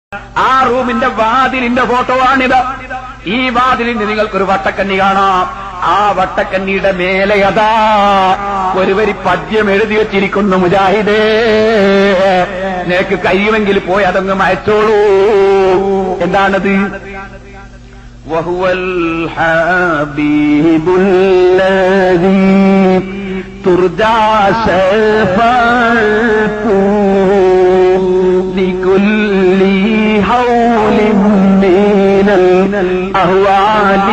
ആ റൂമിന്റെ വാതിലിന്റെ ഫോട്ടോ ആണിത് ഈ വാതിലിന് നിങ്ങൾക്കൊരു വട്ടക്കണ്ണി കാണാം ആ വട്ടക്കണ്ണിയുടെ മേലെ അതാ ഒരു വരി പദ്യം എഴുതി വെച്ചിരിക്കുന്നു മുജാഹിദേ നിനക്ക് കഴിയുമെങ്കിൽ പോയി അതങ്ങ് മയച്ചോളൂ എന്താണത് وهو الحبيب الذي ترجى شفاعته لكل حول من الأهوال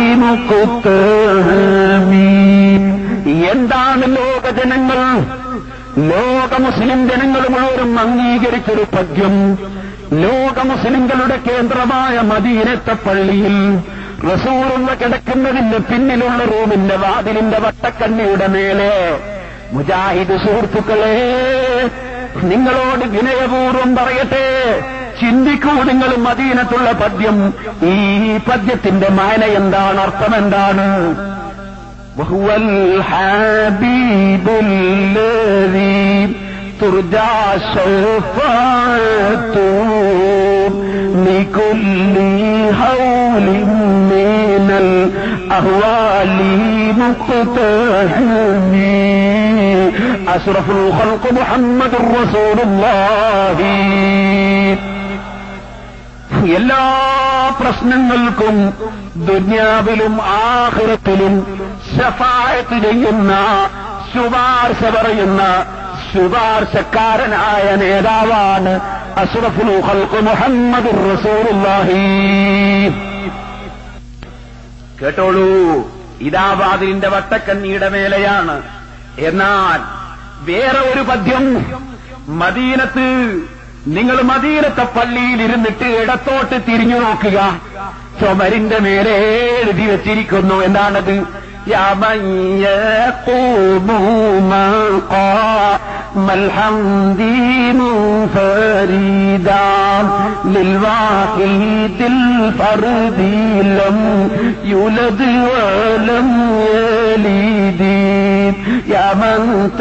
مقتهمي എന്താണ് ലോക ജനങ്ങൾ ലോക മുസ്ലിം ജനങ്ങൾ മുഴുവനും അംഗീകരിച്ചൊരു പദ്യം ലോക മുസ്ലിങ്ങളുടെ കേന്ദ്രമായ മദീനത്തെ പള്ളിയിൽ റസൂറുള്ള കിടക്കുന്നതിന്റെ പിന്നിലുള്ള റൂമിന്റെ വാതിലിന്റെ വട്ടക്കണ്ണിയുടെ മേലെ മുജാഹിദ് സുഹൃത്തുക്കളെ നിങ്ങളോട് വിനയപൂർവം പറയട്ടെ ചിന്തിക്കൂ നിങ്ങൾ മദീനത്തുള്ള പദ്യം ഈ പദ്യത്തിന്റെ മാന എന്താണ് അർത്ഥം എന്താണ് وهو الحبيب الذي ترجى شفاعته لكل هول من الأهوال مقتحم أشرف الخلق محمد رسول الله എല്ലാ പ്രശ്നങ്ങൾക്കും ദുന്യാവിലും ആഹൃത്തിലും ശഫായത്ത് ചെയ്യുന്ന ശുപാർശ പറയുന്ന ശുപാർശക്കാരനായ നേതാവാണ് അഷ്റഫുൽ ഖൽഖ് മുഹമ്മദ് റസൂലുള്ളാഹി കേട്ടോളൂ ഇതാ വാതിലിന്റെ വട്ടക്കണ്ണിയുടെ മേലെയാണ് എന്നാൽ വേറെ ഒരു പദ്യം മദീനത്ത് നിങ്ങൾ മദീനത്തെ പള്ളിയിൽ ഇരുന്നിട്ട് ഇടത്തോട്ട് തിരിഞ്ഞു നോക്കുക ചുമരിന്റെ മേലെ എഴുതി വെച്ചിരിക്കുന്നു എന്താണത് يا من يقوم مقام الحمد منفردا للواحد الفرد لم يولد ولم يلد يا من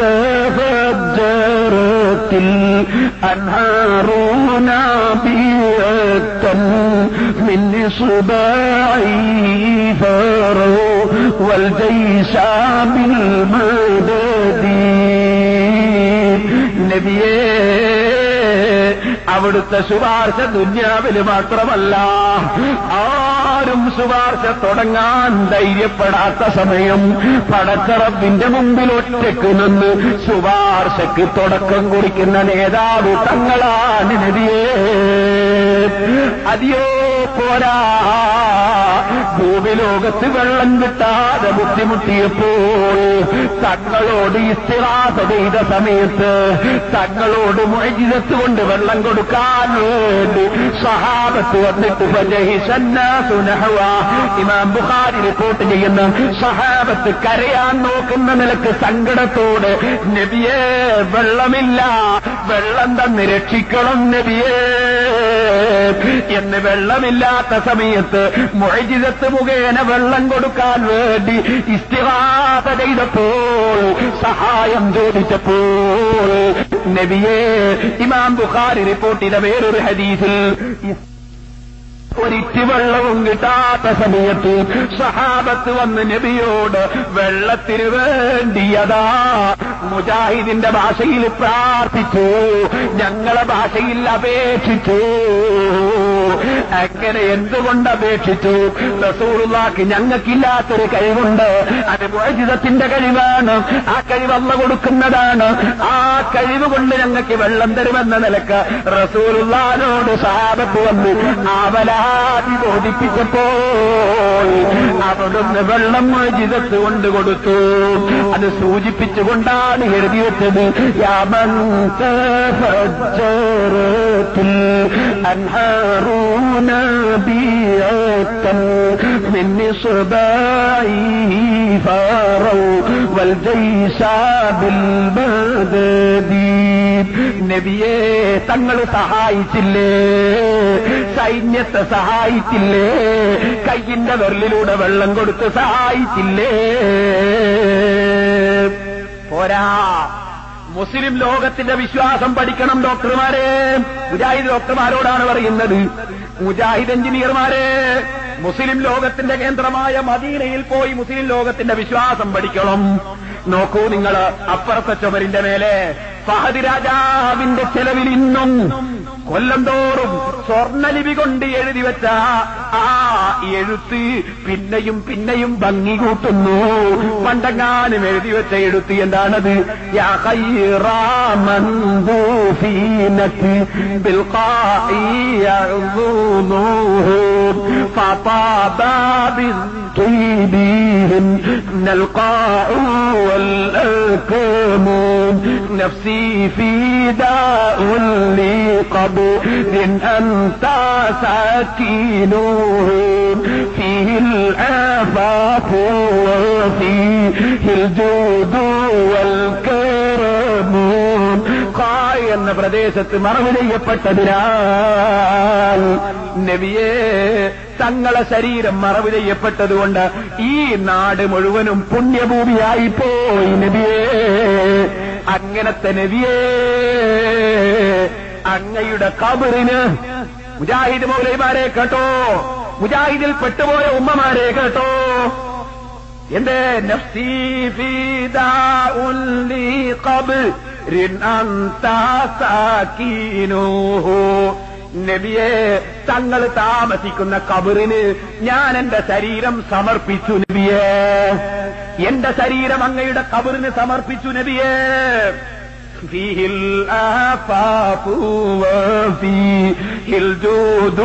تفجرت الأنهار نابية من إصبعي فروا والجيش بالمدد നബിയേ അവിടുത്തെ ശുപാർശ ദുന്യാവില് മാത്രമല്ല ആരും ശുപാർശ തുടങ്ങാൻ ധൈര്യപ്പെടാത്ത സമയം പടച്ചറബിന്റെ മുമ്പിൽ ഒറ്റയ്ക്ക് നിന്ന് ശുപാർശക്ക് തുടക്കം കുറിക്കുന്ന നേതാവ് തങ്ങളാണ് നബിയേ അതിയോ പോരാ ഭൂമിലോകത്ത് വെള്ളം കിട്ടാതെ ബുദ്ധിമുട്ടിയപ്പോൾ തങ്ങളോട് ഇസ്തിറാസ ചെയ്ത സമയത്ത് തങ്ങളോട് മൊഴിജിതത്ത് കൊണ്ട് വെള്ളം കൊടുക്കാൻ വേണ്ടി സഹാബത്ത് വന്നിട്ട് ഫജഹിസന്നാസു നഹ്വ. ഇമാം ബുഖാരി റിപ്പോർട്ട് ചെയ്യുന്ന സഹാബത്ത് കരയാൻ നോക്കുന്ന നിലക്ക് സങ്കടത്തോട് നബിയെ വെള്ളമില്ല വെള്ളം തന്ന് രക്ഷിക്കണം നബിയേ എന്ന് വെള്ളമില്ലാത്ത സമയത്ത് മൊഴിജിതത്ത് മുഖേന വെള്ളം കൊടുക്കാൻ വേണ്ടി ഇസ്തിഹാസ ചെയ്തപ്പോൾ സഹായം ചോദിച്ചപ്പോൾ നബിയെ ഇമാം ബുഖാരി റിപ്പോർട്ട് ചെയ്ത വേറൊരു ഹദീസിൽ ഒരിറ്റ് വെള്ളവും കിട്ടാത്ത സമയത്ത് സഹാബത്ത് വന്ന് നബിയോട് വെള്ളത്തിന് വേണ്ടിയതാ മുജാഹിദിന്റെ ഭാഷയിൽ പ്രാർത്ഥിച്ചു ഞങ്ങളെ ഭാഷയിൽ അപേക്ഷിച്ചു അങ്ങനെ എന്തുകൊണ്ട് അപേക്ഷിച്ചു റസൂറുള്ളാക്ക് ഞങ്ങൾക്കില്ലാത്തൊരു കഴിവുണ്ട് അത് മോചിതത്തിന്റെ കഴിവാണ് ആ കഴിവ് അല്ല കൊടുക്കുന്നതാണ് ആ കഴിവ് കൊണ്ട് ഞങ്ങൾക്ക് വെള്ളം തരുമെന്ന നിലക്ക് റസൂലുള്ളാനോട് സാബത്ത് വന്ന് അവലാതി ബോധിപ്പിച്ചപ്പോൾ അവിടുന്ന് വെള്ളം മോചിതത്ത് കൊണ്ട് കൊടുത്തു അത് സൂചിപ്പിച്ചുകൊണ്ടാണ് എഴുതി വെച്ചത് യാമൻ تفجرت الأنهار نابية من إصبعي فاروا والجيش بالمدد നബിയെ തങ്ങൾ സഹായിച്ചില്ലേ സൈന്യത്തെ സഹായിച്ചില്ലേ കയ്യിന്റെ വിരലിലൂടെ വെള്ളം കൊടുത്ത് സഹായിച്ചില്ലേ പോരാ മുസ്ലിം ലോകത്തിന്റെ വിശ്വാസം പഠിക്കണം ഡോക്ടർമാരെ മുജാഹിദ് ഡോക്ടർമാരോടാണ് പറയുന്നത് മുജാഹിദ് എഞ്ചിനീയർമാരെ മുസ്ലിം ലോകത്തിന്റെ കേന്ദ്രമായ മദീനയിൽ പോയി മുസ്ലിം ലോകത്തിന്റെ വിശ്വാസം പഠിക്കണം നോക്കൂ നിങ്ങൾ അപ്പുറത്തെ ചുമരിന്റെ മേലെ ഫഹദ് രാജാവിന്റെ ചെലവിൽ ഇന്നും കൊല്ലം തോറും സ്വർണ്ണലിപി കൊണ്ട് എഴുതി വെച്ച ആ എഴുത്ത് പിന്നെയും പിന്നെയും ഭംഗി കൂട്ടുന്നു പണ്ടങ്ങാനും എഴുതി വെച്ച എഴുത്ത് എന്താണത് യാ ഖൈറാ മൻദൂഫീനത്തി ബിൽഖാഇ യഅ്ദൂനുഹു ഫതാബാ بالطيبهم نلقاء والأكام نفسي فداء لقبر أنت سكينهم فيه العفاف وفيه الجود والكرم ഖായ് എന്ന പ്രദേശത്ത് മറവ് ചെയ്യപ്പെട്ടതിനാൽ നബിയെ തങ്ങളെ ശരീരം മറവ് ചെയ്യപ്പെട്ടതുകൊണ്ട് ഈ നാട് മുഴുവനും പുണ്യഭൂമിയായി പോയി നബിയെ അങ്ങനത്തെ നബിയെ അങ്ങയുടെ കബറിന് മുജാഹിദ് മൗലൈമാരെ കേട്ടോ മുജാഹിദിൽ പെട്ടുപോയ ഉമ്മമാരെ കേട്ടോ എന്റെ നഫ്സി ഫീദാഉൻ ലി ഖബ്രിൻ അൻത സാകിനുഹു നബിയെ തങ്ങൾ താമസിക്കുന്ന കബറിന് ഞാൻ എന്റെ ശരീരം സമർപ്പിച്ചു നബിയെ എന്റെ ശരീരം അങ്ങയുടെ കബറിന് സമർപ്പിച്ചു നബിയെ فيه الآفاق وفيه الجود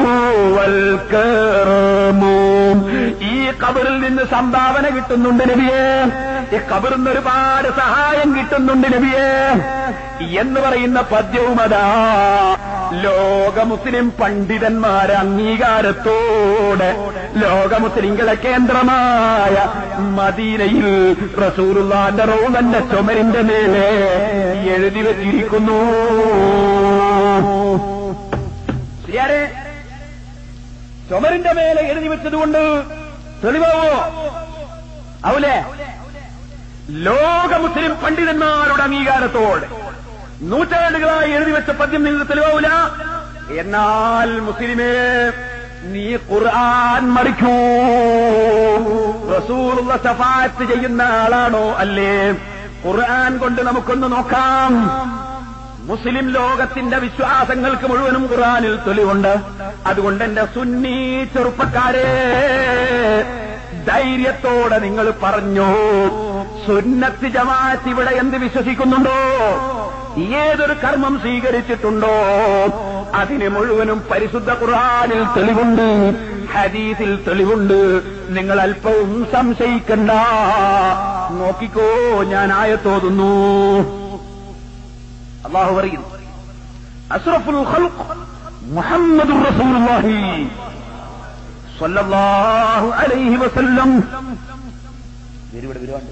والكرم ഈ കബറിൽ നിന്ന് സംഭാവന കിട്ടുന്നുണ്ട് നബിയെ ഈ കബറിൽ നിന്ന് ഒരുപാട് സഹായം കിട്ടുന്നുണ്ട് നബിയെ എന്ന് പറയുന്ന പദ്യവുമതാ ലോക മുസ്ലിം പണ്ഡിതന്മാരെ അംഗീകാരത്തോടെ ലോക മുസ്ലിങ്ങളെ കേന്ദ്രമായ മദീനയിൽ റസൂറുള്ളാന്റെ റോമന്റെ ചുമരിന്റെ മേലെ എഴുതി വെച്ചിരിക്കുന്നു ശരിയാരെ ചുമരിന്റെ മേലെ എഴുതി വെച്ചതുകൊണ്ട് തെളിവാവോ അവലെ ലോക മുസ്ലിം പണ്ഡിതന്മാരുടെ അംഗീകാരത്തോടെ നൂറ്റാണ്ടുകളായി എഴുതി വെച്ച പദ്യം നിങ്ങൾക്ക് തെളിവാവൂല എന്നാൽ മുസ്ലിമേ നീ ഖുർആൻ മറിക്കൂ റസൂലുള്ള സഫാത്ത് ചെയ്യുന്ന ആളാണോ അല്ലേ ഖുർആൻ കൊണ്ട് നമുക്കൊന്ന് നോക്കാം മുസ്ലിം ലോകത്തിന്റെ വിശ്വാസങ്ങൾക്ക് മുഴുവനും ഖുറാനിൽ തെളിവുണ്ട് അതുകൊണ്ട് എന്റെ സുന്നി ചെറുപ്പക്കാരെ ധൈര്യത്തോടെ നിങ്ങൾ പറഞ്ഞു സുന്നത്ത് ജമാഅത്ത് ഇവിടെ എന്ത് വിശ്വസിക്കുന്നുണ്ടോ ഏതൊരു കർമ്മം സ്വീകരിച്ചിട്ടുണ്ടോ അതിന് മുഴുവനും പരിശുദ്ധ ഖുർആനിൽ തെളിവുണ്ട് ഹദീസിൽ തെളിവുണ്ട് നിങ്ങൾ അല്പവും സംശയിക്കണ്ട നോക്കിക്കോ ഞാൻ ആയത്തോതുന്നു അള്ളാഹു പറയുന്നു അസ്റഫുൽ ഖൽഖ് മുഹമ്മദുർ റസൂലുള്ളാഹി സ്വല്ലല്ലാഹു അലൈഹി വസല്ലം ഇവിടെ വരുവാണ്ട്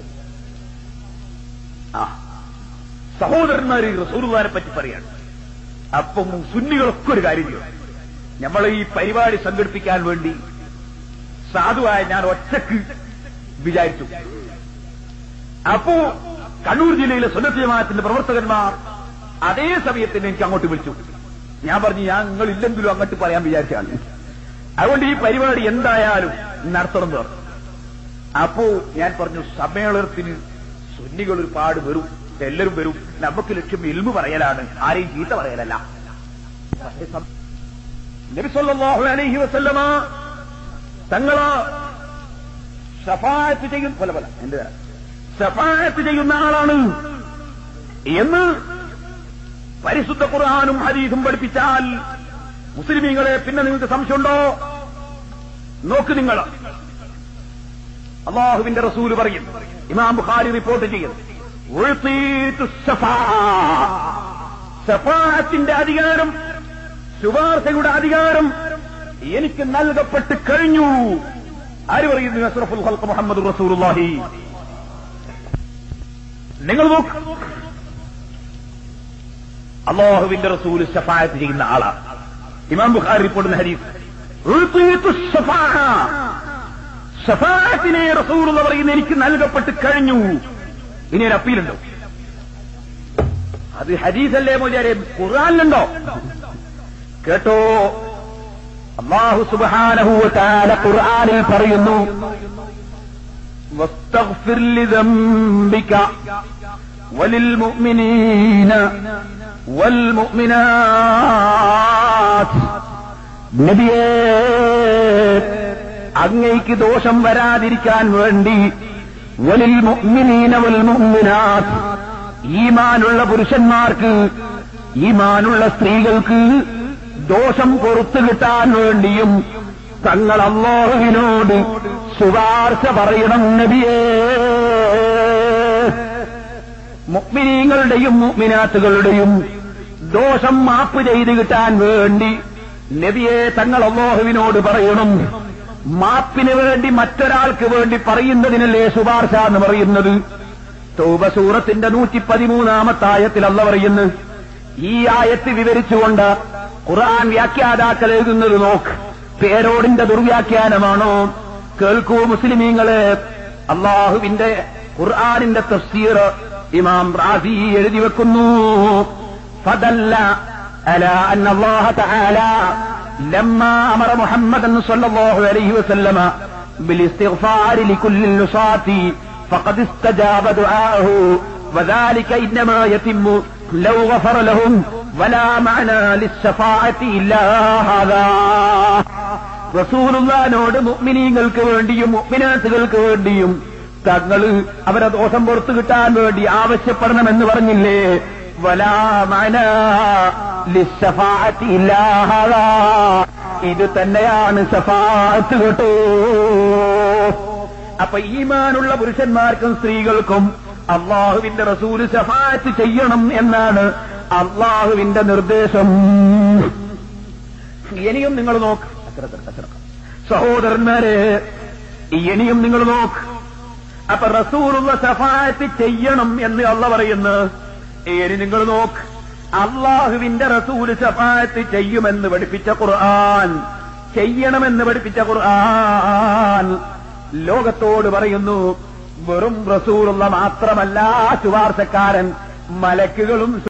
ആ സഹോദരന്മാര് റസൂലുള്ളാഹിനെ പറ്റി പറയാണ് അപ്പം സുന്നികളൊക്കെ ഒരു കാര്യം ചെയ്യും നമ്മൾ ഈ പരിപാടി സംഘടിപ്പിക്കാൻ വേണ്ടി സാധുവായ ഞാൻ ഒറ്റക്ക് വിചാരിച്ചു അപ്പോ കണ്ണൂർ ജില്ലയിലെ സുന്നത്ത് ജമാഅത്തിന്റെ പ്രവർത്തകന്മാർ അതേ സമയത്തിന് എനിക്ക് അങ്ങോട്ട് വിളിച്ചു ഞാൻ പറഞ്ഞു ഞാൻ നിങ്ങൾ ഇല്ലെങ്കിലും അങ്ങോട്ട് പറയാൻ വിചാരിച്ചാണ് അതുകൊണ്ട് ഈ പരിപാടി എന്തായാലും നടത്തണം എന്ന് പറഞ്ഞു അപ്പോ ഞാൻ പറഞ്ഞു സമ്മേളനത്തിന് സുന്നികൾ ഒരുപാട് വരും എല്ലാവരും വരും നമുക്ക് ലക്ഷ്യം ഇൽമു പറയലാണ് ആരെയും ചീത്ത പറയലല്ല പക്ഷേ സം- നബി സല്ലല്ലാഹു അലൈഹി വസല്ലമ തങ്ങള് ഷഫായത്ത് ചെയ്യും പല പല എന്റെ ഷഫായത്ത് ചെയ്യുന്ന ആളാണ് എന്ന് പരിശുദ്ധ ഖുർആാനും ഹദീസും പഠിപ്പിച്ചാൽ മുസ്ലിമീങ്ങളെ പിന്നെ നിങ്ങൾക്ക് സംശയമുണ്ടോ നോക്ക് നിങ്ങൾ അള്ളാഹുവിന്റെ റസൂല് പറയും ഇമാം ബുഖാരി റിപ്പോർട്ട് ചെയ്യും ഉഴ്ത്തീത്തു ശഫാഅ. ശഫാഅത്തിന്റെ അധികാരം ശുപാർശയുടെ അധികാരം എനിക്ക് നൽകപ്പെട്ട് കഴിഞ്ഞു ആര് പറയുന്നു അഷ്റഫുൽ ഖൽഖ് മുഹമ്മദ് റസൂലുള്ളാഹി നിങ്ങൾ നോക്ക് അള്ളാഹുവിന്റെ റസൂല് ശഫായത്ത് ചെയ്യുന്ന ആളാണ് ഇമാം ബുഖാരി റിപ്പോർട്ടുന്ന ഹരീഫ് ഉഴ്ത്തീത്തു ശഫാഅ. ഷഫാഅത്തിനെ റസൂൽ എന്ന് പറയുന്ന എനിക്ക് നൽകപ്പെട്ട് കഴിഞ്ഞു ഇനി ഒരു അപ്പീലുണ്ടോ അത് ഹദീസല്ലേ മൊഴിയാരെ ഖുർആാനിലുണ്ടോ കേട്ടോ അള്ളാഹു സുബ്ഹാനഹു വതആല ഖുർആനിൽ പറയുന്നു واستغفر لذنبك وللمؤمنين والمؤمنات നബിയേ അങ്ങയ്ക്ക് ദോഷം വരാതിരിക്കാൻ വേണ്ടി വലിൽ മുഅ്മിനീന വൽ മുഅ്മിനാത്ത് ഈമാനുള്ള പുരുഷന്മാർക്ക് ഈമാനുള്ള സ്ത്രീകൾക്ക് ദോഷം പുറത്തു കിട്ടാൻ വേണ്ടിയും തങ്ങൾ അള്ളാഹുവിനോട് ശുപാർശ പറയണം നബിയേ മുഗ്മിനീങ്ങളുടെയും മുഗ്മിനാത്തുകളുടെയും ദോഷം മാപ്പ് ചെയ്ത് കിട്ടാൻ വേണ്ടി നബിയെ തങ്ങൾ അള്ളാഹുവിനോട് പറയണം മാപ്പിന് വേണ്ടി മറ്റൊരാൾക്ക് വേണ്ടി പറയുന്നതിനല്ലേ ശുപാർശ എന്ന് പറയുന്നത് തൗബ സൂറത്തിന്റെ നൂറ്റി പതിമൂന്നാമത്തെ ആയത്തിൽ അല്ല പറയുന്നു ഈ ആയത്ത് വിവരിച്ചുകൊണ്ട് ഖുർആൻ വ്യാഖ്യാതാക്കൾ എഴുതുന്നത് നോക്ക് പേരോടിന്റെ ദുർവ്യാഖ്യാനമാണോ കേൾക്കൂ മുസ്ലിമീങ്ങളെ അള്ളാഹുവിന്റെ ഖുർആാനിന്റെ തഫ്സീർ ഇമാം റാസി എഴുതി വെക്കുന്നു ഫദല്ല على أن الله تعالى لما أمر محمدا صلى الله عليه وسلم بالاستغفار لكل النصاة فقد استجاب دعاءه وذلك إنما يتم لو غفر لهم ولا معنى للشفاعة إلا هذا റസൂലുള്ളാനോട് മുഅ്മിനീങ്ങൾക്ക് വേണ്ടിയും മുഅ്മിനാത്തുകൾക്ക് വേണ്ടിയും തങ്ങൾ അവരെ ദോഷം പുറത്തു കിട്ടാൻ വേണ്ടി ആവശ്യപ്പെടണമെന്ന് പറഞ്ഞില്ലേ വലാമന ഇത് തന്നെയാണ് സഫാത്ത് കേട്ടോ അപ്പൊ ഈമാനുള്ള പുരുഷന്മാർക്കും സ്ത്രീകൾക്കും അള്ളാഹുവിന്റെ റസൂല് സഫാത്ത് ചെയ്യണം എന്നാണ് അള്ളാഹുവിന്റെ നിർദ്ദേശം ഇനിയും നിങ്ങൾ നോക്ക് സഹോദരന്മാരെ ഇനിയും നിങ്ങൾ നോക്ക് അപ്പൊ റസൂലുള്ള സഫാത്ത് ചെയ്യണം എന്ന് അള്ള പറയുന്നു ഇനി നിങ്ങൾ നോക്ക് അള്ളാഹുവിന്റെ റസൂല് സഫാത്ത് ചെയ്യുമെന്ന് പഠിപ്പിച്ച ഖുർആൻ ചെയ്യണമെന്ന് പഠിപ്പിച്ച ഖുർആൻ ലോകത്തോട് പറയുന്നു വെറും റസൂലുള്ള മാത്രമല്ല ശുപാർശക്കാരൻ മലക്കുകളും